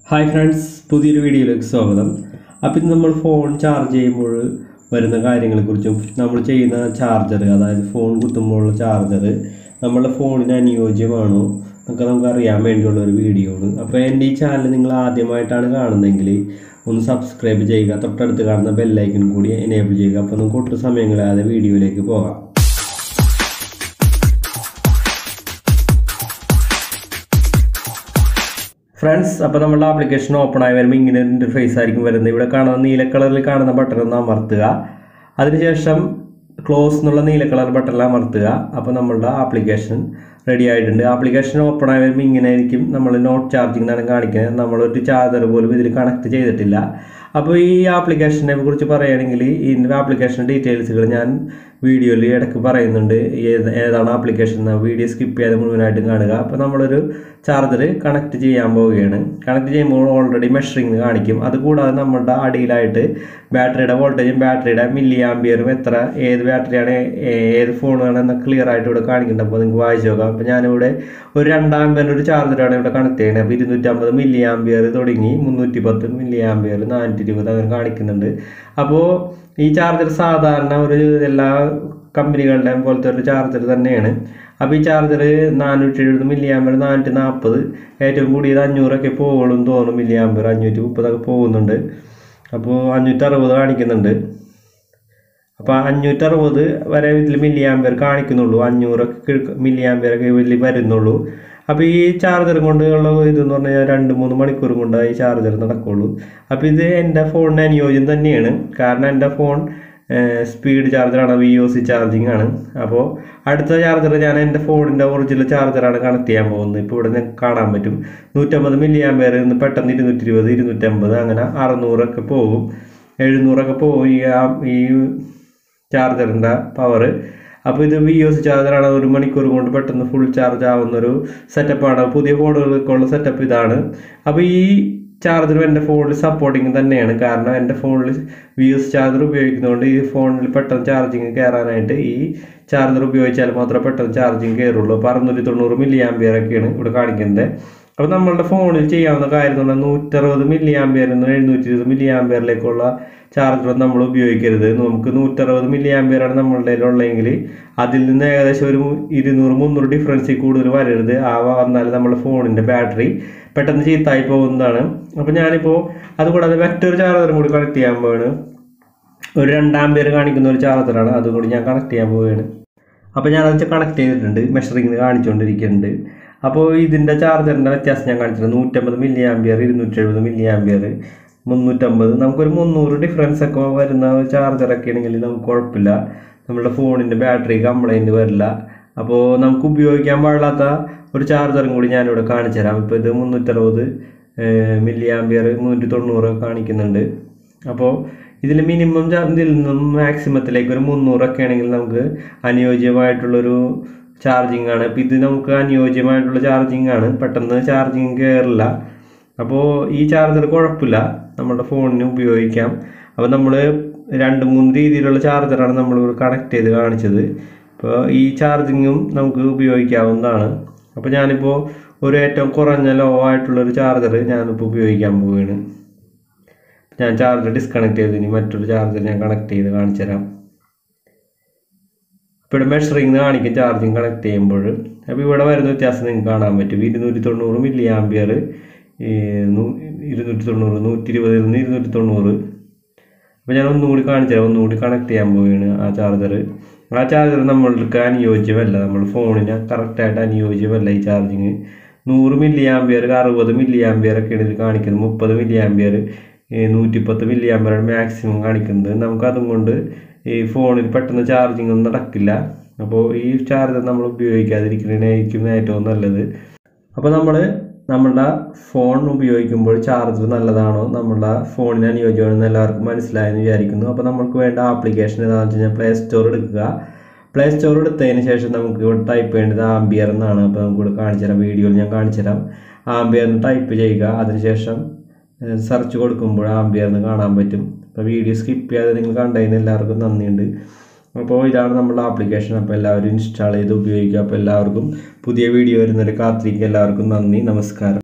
hi friends പുതിയൊരു വീഡിയോയിലേക്ക് സ്വാഗതം അപ്പം ഇന്ന് നമ്മൾ ഫോൺ ചാർജ് ചെയ്യുമ്പോൾ വരുന്ന കാര്യങ്ങളെക്കുറിച്ചും നമ്മൾ ചെയ്യുന്ന ചാർജർ അതായത് ഫോൺ കുത്തുമ്പോഴുള്ള ചാർജർ നമ്മുടെ ഫോണിന് അനുയോജ്യമാണോ എന്നൊക്കെ നമുക്ക് അറിയാൻ വേണ്ടിയുള്ള ഒരു വീഡിയോ ആണ് അപ്പോൾ എൻ്റെ ഈ ചാനൽ നിങ്ങൾ ആദ്യമായിട്ടാണ് കാണുന്നതെങ്കിൽ ഒന്ന് സബ്സ്ക്രൈബ് ചെയ്യുക തൊട്ടടുത്ത് കാണുന്ന ബെല്ലൈക്കൺ കൂടി എനേബിൾ ചെയ്യുക അപ്പോൾ നമുക്ക് ഒട്ടും സമയം കളയാതെ വീഡിയോയിലേക്ക് പോകാം ഫ്രണ്ട്സ് അപ്പോൾ നമ്മുടെ ആപ്ലിക്കേഷൻ ഓപ്പൺ ആയി വരുമ്പോൾ ഇങ്ങനെ ഒരു ഇൻ്റർഫേസ് ആയിരിക്കും വരുന്നത് ഇവിടെ കാണുന്ന നീല കളറിൽ കാണുന്ന ബട്ടൺ ഒന്ന് അമർത്തുക അതിനുശേഷം ക്ലോസ് എന്നുള്ള നീല കളർ ബട്ടണിൽ അമർത്തുക അപ്പോൾ നമ്മളുടെ ആപ്ലിക്കേഷൻ റെഡി ആയിട്ടുണ്ട് ആപ്ലിക്കേഷൻ ഓപ്പൺ ആയി വരുമ്പോൾ ഇങ്ങനെ ആയിരിക്കും നമ്മൾ നോട്ട് ചാർജിങ് എന്നാണ് കാണിക്കുന്നത് നമ്മളൊരു ചാർജർ പോലും ഇതിൽ കണക്ട് ചെയ്തിട്ടില്ല അപ്പോൾ ഈ ആപ്ലിക്കേഷനെ കുറിച്ച് പറയുകയാണെങ്കിൽ ഇതിൻ്റെ ആപ്ലിക്കേഷൻ ഡീറ്റെയിൽസുകൾ ഞാൻ വീഡിയോയിൽ ഇടയ്ക്ക് പറയുന്നുണ്ട് ഏത് ഏതാണ് ആപ്ലിക്കേഷൻ എന്ന വീഡിയോ സ്കിപ്പ് ചെയ്യാതെ മുഴുവനായിട്ടും കാണുക അപ്പോൾ നമ്മളൊരു ചാർജർ കണക്ട് ചെയ്യാൻ പോവുകയാണ് കണക്ട് ചെയ്യുമ്പോൾ ഓൾറെഡി മെഷറിങ് കാണിക്കും അതുകൂടാതെ നമ്മുടെ അടിയിലായിട്ട് ബാറ്ററിയുടെ വോൾട്ടേജും ബാറ്ററിയുടെ മില്ലി ആംബിയറും എത്ര ഏത് ബാറ്ററിയാണ് ഏത് ഫോണാണ് എന്ന് ക്ലിയർ ആയിട്ട് ഇവിടെ കാണിക്കുന്നുണ്ട് അപ്പോൾ നിങ്ങൾക്ക് വായിച്ചു നോക്കാം അപ്പോൾ ഞാനിവിടെ ഒരു രണ്ടാമ്പതിൻ്റെ ഒരു ചാർജറാണ് ഇവിടെ കണക്ട് ചെയ്യുന്നത് അപ്പോൾ ഇരുന്നൂറ്റമ്പത് മില്ലി ആംബിയർ തുടങ്ങി മുന്നൂറ്റി പത്ത് മില്ലി ആംബിയർ നാനൂറ്റി ഇരുപത് അങ്ങനെ കാണിക്കുന്നുണ്ട് അപ്പോൾ ഈ ചാർജർ സാധാരണ ഒരു എല്ലാ കമ്പനികളുടെയും പോലത്തെ ഒരു ചാർജർ തന്നെയാണ് അപ്പോൾ ഈ ചാർജർ നാനൂറ്റി എഴുപത് മില്ലി ആമ്പർ നാനൂറ്റി നാൽപ്പത് ഏറ്റവും കൂടിയത് അഞ്ഞൂറൊക്കെ പോകുള്ളൂ എന്ന് തോന്നുന്നു മില്ലി ആമ്പർ അഞ്ഞൂറ്റി മുപ്പതൊക്കെ പോകുന്നുണ്ട് അപ്പോൾ അഞ്ഞൂറ്റി അറുപത് കാണിക്കുന്നുണ്ട് അപ്പോൾ അഞ്ഞൂറ്റി അറുപത് വരെ ഇതിൽ മില്ലി ആമ്പർ കാണിക്കുന്നുള്ളൂ അഞ്ഞൂറൊക്കെ മില്ലി ആമ്പറൊക്കെ ഇതിൽ വരുന്നുള്ളൂ അപ്പോൾ ഈ ചാർജർ കൊണ്ട് ഉള്ള ഇതെന്ന് പറഞ്ഞു കഴിഞ്ഞാൽ രണ്ട് മൂന്ന് മണിക്കൂർ കൊണ്ട് ഈ ചാർജർ നടക്കുള്ളൂ അപ്പോൾ ഇത് എൻ്റെ ഫോണിന് അനുയോജ്യം തന്നെയാണ് കാരണം എൻ്റെ ഫോൺ സ്പീഡ് ചാർജറാണ് വി ഒ സി ചാർജിങ് ആണ് അപ്പോൾ അടുത്ത ചാർജർ ഞാൻ എൻ്റെ ഫോണിൻ്റെ ഒറിജിനൽ ചാർജറാണ് കണക്ട് ചെയ്യാൻ പോകുന്നത് ഇപ്പോൾ ഇവിടെ നിങ്ങൾക്ക് കാണാൻ പറ്റും നൂറ്റമ്പത് മില്ലി ആമ്പയർ ഇന്ന് പെട്ടെന്ന് ഇരുന്നൂറ്റി ഇരുപത് ഇരുന്നൂറ്റമ്പത് അങ്ങനെ അറുന്നൂറൊക്കെ പോകും എഴുന്നൂറൊക്കെ പോകും ഈ ഈ ചാർജറിൻ്റെ പവർ അപ്പോൾ ഇത് വി എസ് ചാർജറാണ് ഒരു മണിക്കൂർ കൊണ്ട് പെട്ടെന്ന് ഫുൾ ചാർജ് ആവുന്ന ഒരു സെറ്റപ്പാണ് പുതിയ ഫോണുകൾക്കുള്ള സെറ്റപ്പ് ഇതാണ് അപ്പോൾ ഈ ചാർജറും എൻ്റെ ഫോണിൽ സപ്പോർട്ടിങ് തന്നെയാണ് കാരണം എൻ്റെ ഫോണിൽ വി എസ് ചാർജർ ഉപയോഗിക്കുന്നതുകൊണ്ട് ഈ ഫോണിൽ പെട്ടെന്ന് ചാർജിങ് കയറാനായിട്ട് ഈ ചാർജർ ഉപയോഗിച്ചാൽ മാത്രമേ പെട്ടെന്ന് ചാർജിങ് കയറുള്ളൂ അപ്പോൾ അറുന്നൂറ്റി തൊണ്ണൂറ് മില്ലി ആംബിയറൊക്കെയാണ് ഇവിടെ കാണിക്കുന്നത് അപ്പോൾ നമ്മളുടെ ഫോണിൽ ചെയ്യാവുന്ന കാര്യം എന്ന് പറഞ്ഞാൽ നൂറ്ററുപത് മില്ലി ആംബിയറിൽ നിന്ന് എഴുന്നൂറ്റി ഇരുപത് മില്ലി ആംബിയറിലേക്കുള്ള ചാർജർ നമ്മൾ ഉപയോഗിക്കരുത് നമുക്ക് നൂറ്ററുപത് മില്ലി ആംബിയറാണ് നമ്മളുടെ ഉള്ളതെങ്കിൽ അതിൽ നിന്ന് ഏകദേശം ഒരു ഇരുന്നൂറ് മുന്നൂറ് ഡിഫറൻസിൽ കൂടുതൽ വരരുത് ആ വന്നാൽ നമ്മുടെ ഫോണിൻ്റെ ബാറ്ററി പെട്ടെന്ന് ചീത്തായി പോകുന്നതാണ് അപ്പോൾ ഞാനിപ്പോൾ അതുകൂടാതെ മറ്റൊരു ചാർജറും കൂടി കണക്ട് ചെയ്യാൻ പോവുകയാണ് ഒരു രണ്ടാം പേര് കാണിക്കുന്ന ഒരു ചാർജറാണ് അതും കൂടി ഞാൻ കണക്ട് ചെയ്യാൻ പോവുകയാണ് അപ്പോൾ ഞാനത് കണക്ട് ചെയ്തിട്ടുണ്ട് മെഷറിങ്ങിന് കാണിച്ചുകൊണ്ടിരിക്കുന്നുണ്ട് അപ്പോൾ ഇതിൻ്റെ ചാർജറിൻ്റെ വ്യത്യാസം ഞാൻ കാണിച്ചിട്ടുണ്ട് നൂറ്റമ്പത് മില്ലി ആംബിയർ ഇരുന്നൂറ്റി എഴുപത് മില്ലി ആംബിയർ മുന്നൂറ്റമ്പത് നമുക്കൊരു മുന്നൂറ് ഡിഫറൻസ് ഒക്കെ വരുന്ന ചാർജറൊക്കെ ആണെങ്കിൽ നമുക്ക് കുഴപ്പമില്ല നമ്മുടെ ഫോണിൻ്റെ ബാറ്ററി കംപ്ലൈൻറ്റ് വരില്ല അപ്പോൾ നമുക്ക് ഉപയോഗിക്കാൻ പാടില്ലാത്ത ഒരു ചാർജറും കൂടി ഞാനിവിടെ കാണിച്ചു തരാം ഇപ്പോൾ ഇത് മുന്നൂറ്ററുപത് മില്ലി ആംബിയർ മുന്നൂറ്റി തൊണ്ണൂറ് കാണിക്കുന്നുണ്ട് അപ്പോൾ ഇതിൽ മിനിമം ഇതിൽ നിന്നും മാക്സിമത്തിലേക്ക് ഒരു മുന്നൂറൊക്കെ ആണെങ്കിൽ നമുക്ക് അനുയോജ്യമായിട്ടുള്ളൊരു ചാർജിങ് ആണ് അപ്പോൾ ഇത് നമുക്ക് അനുയോജ്യമായിട്ടുള്ള ചാർജിങ് ആണ് പെട്ടെന്ന് ചാർജിങ് കയറില്ല അപ്പോൾ ഈ ചാർജർ കുഴപ്പമില്ല നമ്മുടെ ഫോണിന് ഉപയോഗിക്കാം അപ്പോൾ നമ്മൾ രണ്ട് മൂന്ന് രീതിയിലുള്ള ചാർജറാണ് നമ്മൾ കണക്ട് ചെയ്ത് കാണിച്ചത് അപ്പോൾ ഈ ചാർജിങ്ങും നമുക്ക് ഉപയോഗിക്കാവുന്നതാണ് അപ്പോൾ ഞാനിപ്പോൾ ഒരു ഏറ്റവും കുറഞ്ഞ ലോ ആയിട്ടുള്ളൊരു ചാർജർ ഞാനിപ്പോൾ ഉപയോഗിക്കാൻ പോവുകയാണ് ഞാൻ ചാർജർ ഡിസ്കണക്ട് ചെയ്ത് ഇനി മറ്റൊരു ചാർജർ ഞാൻ കണക്ട് ചെയ്ത് കാണിച്ചു തരാം ഇപ്പോൾ ഇവിടെ മെഷറിങ് കാണിക്കും ചാർജിങ് കണക്ട് ചെയ്യുമ്പോൾ അപ്പോൾ ഇവിടെ വരുന്ന വ്യത്യാസം നിങ്ങൾക്ക് കാണാൻ പറ്റും ഇരുന്നൂറ്റി തൊണ്ണൂറ് മില്ലി ആംബിയർ ഇരുന്നൂറ്റി തൊണ്ണൂറ് നൂറ്റി ഇരുപതിൽ നിന്ന് ഇരുന്നൂറ്റി തൊണ്ണൂറ് അപ്പോൾ ഞാൻ ഒന്നുകൂടി കാണിച്ചു തരാം ഒന്നുകൂടി കണക്ട് ചെയ്യാൻ പോവുകയാണ് ആ ചാർജർ ആ ചാർജർ നമ്മൾക്ക് അനുയോജ്യമല്ല നമ്മൾ ഫോണിന് കറക്റ്റായിട്ട് അനുയോജ്യമല്ല ഈ ചാർജിങ് നൂറ് മില്ലി ആംബിയർ അറുപത് മില്ലി ആംബിയർ ഒക്കെയാണ് ഇത് കാണിക്കുന്നത് മുപ്പത് മില്ലി ആംബിയർ നൂറ്റിപ്പത്ത് മില്ലി ആംബിയറാണ് മാക്സിമം കാണിക്കുന്നത് നമുക്ക് അതും കൊണ്ട് ഈ ഫോണിൽ പെട്ടെന്ന് ചാർജിങ് ഒന്നും നടക്കില്ല അപ്പോൾ ഈ ചാർജർ നമ്മൾ ഉപയോഗിക്കാതിരിക്കുന്നതിനായിരിക്കും ഏറ്റവും നല്ലത് അപ്പോൾ നമ്മൾ നമ്മുടെ ഫോൺ ഉപയോഗിക്കുമ്പോൾ ചാർജർ നല്ലതാണോ നമ്മുടെ ഫോണിന് അനുയോജ്യമാണെന്ന് എല്ലാവർക്കും മനസ്സിലായെന്ന് വിചാരിക്കുന്നു അപ്പോൾ നമുക്ക് വേണ്ട ആപ്ലിക്കേഷൻ ഏതാണെന്ന് വെച്ച് കഴിഞ്ഞാൽ പ്ലേ സ്റ്റോർ എടുക്കുക പ്ലേ സ്റ്റോർ എടുത്തതിന് ശേഷം നമുക്ക് ഇവിടെ ടൈപ്പ് ചെയ്യേണ്ടത് ആംബിയർ എന്നാണ് അപ്പോൾ നമുക്ക് ഇവിടെ കാണിച്ചു തരാം വീഡിയോയിൽ ഞാൻ കാണിച്ചു തരാം ആംബിയർ എന്ന് ടൈപ്പ് ചെയ്യുക അതിനുശേഷം സെർച്ച് കൊടുക്കുമ്പോൾ ആംബിയർ എന്ന് കാണാൻ പറ്റും അപ്പോൾ വീഡിയോ സ്കിപ്പ് ചെയ്യാതെ നിങ്ങൾ കണ്ടതിന് എല്ലാവർക്കും നന്ദിയുണ്ട് അപ്പോൾ ഇതാണ് നമ്മുടെ ആപ്ലിക്കേഷൻ അപ്പോൾ എല്ലാവരും ഇൻസ്റ്റാൾ ചെയ്ത് ഉപയോഗിക്കുക അപ്പോൾ എല്ലാവർക്കും പുതിയ വീഡിയോ വരുന്നവരെ കാത്തിരിക്കുക എല്ലാവർക്കും നന്ദി നമസ്കാരം